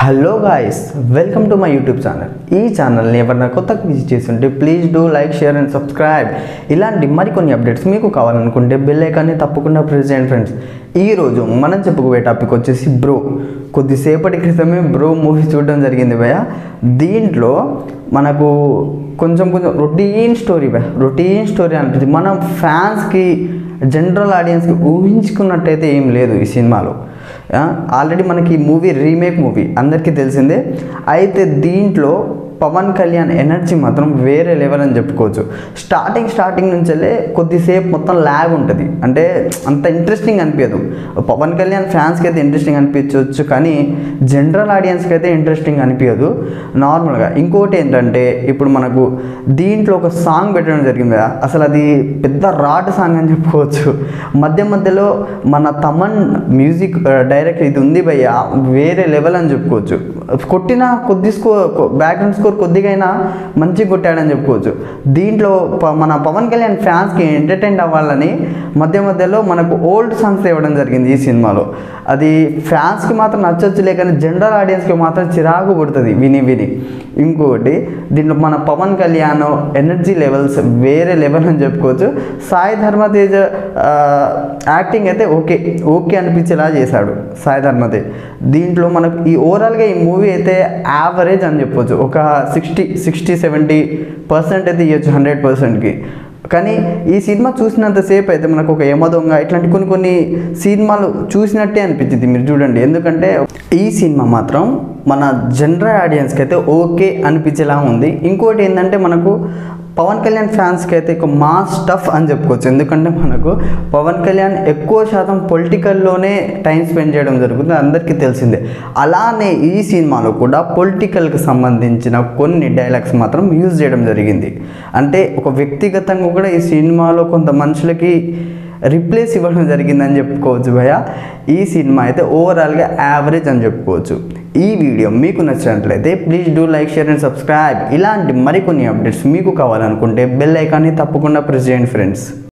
hello guys welcome to my YouTube channel ఈ ఛానల్ని ఎవరైనా కొత్తగా విజిట్ చేస్తుంటే please do like share and subscribe ఇలాంటి మరికొన్ని అప్డేట్స్ మీకు కావాలనుకుంటే బెల్ ఐకాన్ని తప్పకుండా ప్రెస్ చేయండి ఫ్రెండ్స్ ఈరోజు మనం చెప్పుకోబోయే టాపిక్ వచ్చేసి బ్రో కొద్దిసేపటి క్రితమే బ్రో మూవీ చూడడం జరిగింది భయ దీంట్లో మనకు కొంచెం కొంచెం రొటీన్ స్టోరీ భయ రొటీన్ స్టోరీ అనిపించింది మనం ఫ్యాన్స్కి జనరల్ ఆడియన్స్కి ఊహించుకున్నట్టయితే ఏం లేదు ఈ సినిమాలో ఆల్రెడీ మనకి ఈ మూవీ రీమేక్ మూవీ అందరికీ తెలిసిందే అయితే దీంట్లో పవన్ కళ్యాణ్ ఎనర్జీ మాత్రం వేరే లెవెల్ అని చెప్పుకోవచ్చు స్టార్టింగ్ స్టార్టింగ్ నుంచెల్లే కొద్దిసేపు మొత్తం ల్యాగ్ ఉంటుంది అంటే అంత ఇంట్రెస్టింగ్ అనిపించదు పవన్ కళ్యాణ్ ఫ్యాన్స్కి అయితే ఇంట్రెస్టింగ్ అనిపించవచ్చు కానీ జనరల్ ఆడియన్స్కి అయితే ఇంట్రెస్టింగ్ అనిపించదు నార్మల్గా ఇంకోటి ఏంటంటే ఇప్పుడు మనకు దీంట్లో ఒక సాంగ్ పెట్టడం జరిగింది కదా అసలు అది పెద్ద రాట్ సాంగ్ అని చెప్పుకోవచ్చు మధ్య మధ్యలో మన తమన్ మ్యూజిక్ డైరెక్ట్ ఇది ఉంది భయ్య వేరే లెవెల్ అని చెప్పుకోవచ్చు కొట్టిన కొద్ది స్కోర్ బ్యాక్గ్రౌండ్ స్కోర్ కొద్దిగా అయినా మంచిగా కొట్టాడని చెప్పుకోవచ్చు దీంట్లో ప- మన పవన్ కళ్యాణ్ ఫ్యాన్స్కి ఎంటర్టైన్ అవ్వాలని మధ్య మధ్యలో మనకు ఓల్డ్ సాంగ్స్ ఇవ్వడం జరిగింది ఈ సినిమాలో అది ఫ్యాన్స్కి మాత్రం నచ్చొచ్చులే కానీ జనరల్ ఆడియన్స్కి మాత్రం చిరాకు పుడుతుంది విని విని ఇంకోటి దీంట్లో మన పవన్ కళ్యాణ్ ఎనర్జీ లెవెల్స్ వేరే లెవెల్ అని చెప్పుకోవచ్చు సాయి ధర్మతేజ ఆ, యాక్టింగ్ అయితే ఓకే ఓకే అనిపించేలా చేశాడు సాయి ధర్మతేజ్ దీంట్లో మనకు ఈ ఓవరాల్గా ఈ మూవీ అయితే యావరేజ్ అని చెప్పొచ్చు ఒక సిక్స్టీ సిక్స్టీ సెవెంటీ పర్సెంట్ అయితే ఇవ్వచ్చు హండ్రెడ్ పర్సెంట్కి కానీ ఈ సినిమా చూసినంతసేపు అయితే మనకు ఒక యమ దొంగ ఇట్లాంటి కొన్ని కొన్ని సినిమాలు చూసినట్టే అనిపించింది మీరు చూడండి ఎందుకంటే ఈ సినిమా మాత్రం మన జనరల్ ఆడియన్స్కి అయితే ఓకే అనిపించేలా ఉంది ఇంకోటి ఏంటంటే మనకు పవన్ కళ్యాణ్ ఫ్యాన్స్కి అయితే ఒక మాస్ స్టఫ్ అని చెప్పుకోవచ్చు ఎందుకంటే మనకు పవన్ కళ్యాణ్ ఎక్కువ శాతం పొలిటికల్లోనే టైం స్పెండ్ చేయడం జరుగుతుంది అందరికీ తెలిసిందే అలానే ఈ సినిమాలో కూడా పొలిటికల్కి సంబంధించిన కొన్ని డైలాగ్స్ మాత్రం యూజ్ చేయడం జరిగింది అంటే ఒక వ్యక్తిగతంగా కూడా ఈ సినిమాలో కొంత మనుషులకి రిప్లేస్ ఇవ్వడం జరిగిందని చెప్పుకోవచ్చు భయ ఈ సినిమా అయితే ఓవరాల్గా యావరేజ్ అని చెప్పుకోవచ్చు ఈ వీడియో మీకు నచ్చినట్లయితే please do like share and subscribe ఇలాంటి మరికొన్ని అప్డేట్స్ మీకు కావాలనుకుంటే బెల్ ఐకాన్ని తప్పకుండా ప్రెస్ చేయండి ఫ్రెండ్స్